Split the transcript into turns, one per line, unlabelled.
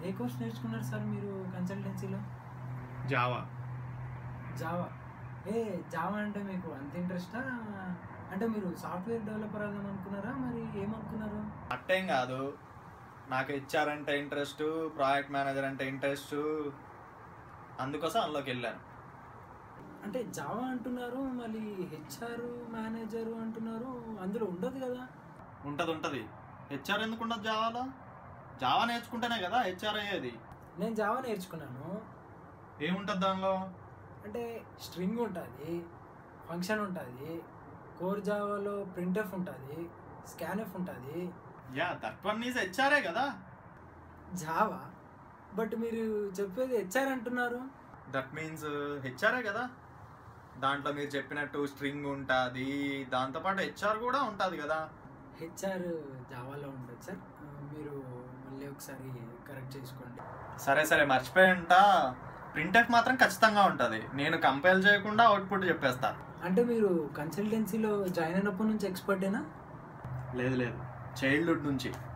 ఏ course నేర్చుకున్నారు sir మీరు కన్సల్టెన్సీలో
జావా
జావా ఏ జావా అంటే మీకు అంత ఇంట్రెస్టా అంటే మీరు సాఫ్ట్వేర్ డెవలపర్ అవుదాం అనుకున్నారా మరి ఏమనుకున్నారు
అట్టేం కాదు నాకు హెచ్ఆర్ అంటే ఇంట్రెస్ట్ ప్రాజెక్ట్ మేనేజర్ అంటే ఇంట్రెస్ట్ అందుకోసం అందులోకి వెళ్ళాను
అంటే జావా అంటున్నారు మళ్ళీ హెచ్ఆర్ మేనేజర్ అంటున్నారు అందులో ఉండదు కదా
ఉంటుంది ఉంటుంది హెచ్ఆర్ ఎందుకు ఉండదు జావాలో జావా నేర్చుకుంటేనే కదా హెచ్ఆర్ అయ్యేది
నేను జావా నేర్చుకున్నాను
ఏముంటుంది దానిలో
అంటే స్ట్రింగ్ ఉంటుంది ఫంక్షన్ ఉంటుంది కోర్ జావాలో ప్రింట్ఎఫ్ ఉంటుంది స్కాన్ఎఫ్ ఉంటుంది
యా దట్ వన్ ఈజ్ హెచ్ఆర్ఏ కదా
జావా బట్ మీరు చెప్పేది హెచ్ఆర్ అంటున్నారు
దట్ మీన్స్ హెచ్ఆర్ఏ కదా దాంట్లో మీరు చెప్పినట్టు స్ట్రింగ్ ఉంటుంది దాంతోపాటు హెచ్ఆర్ కూడా ఉంటుంది కదా
హెచ్ఆర్ జావాలో ఉండదు సార్ ఆ, మీరు మళ్ళీ ఒకసారి కరెక్ట్ చేసుకోండి
సరే సరే మర్చిపోయింట ప్రింట్ఎఫ్ మాత్రం ఖచ్చితంగా ఉంటుంది నేను కంపేర్ చేయకుండా అవుట్పుట్ చెప్పేస్తా
అంటే మీరు కన్సల్టెన్సీలో జాయిన్ అయినప్పటి నుంచి ఎక్స్పర్టేనా
లేదు లేదు చైల్డ్హుడ్ నుంచి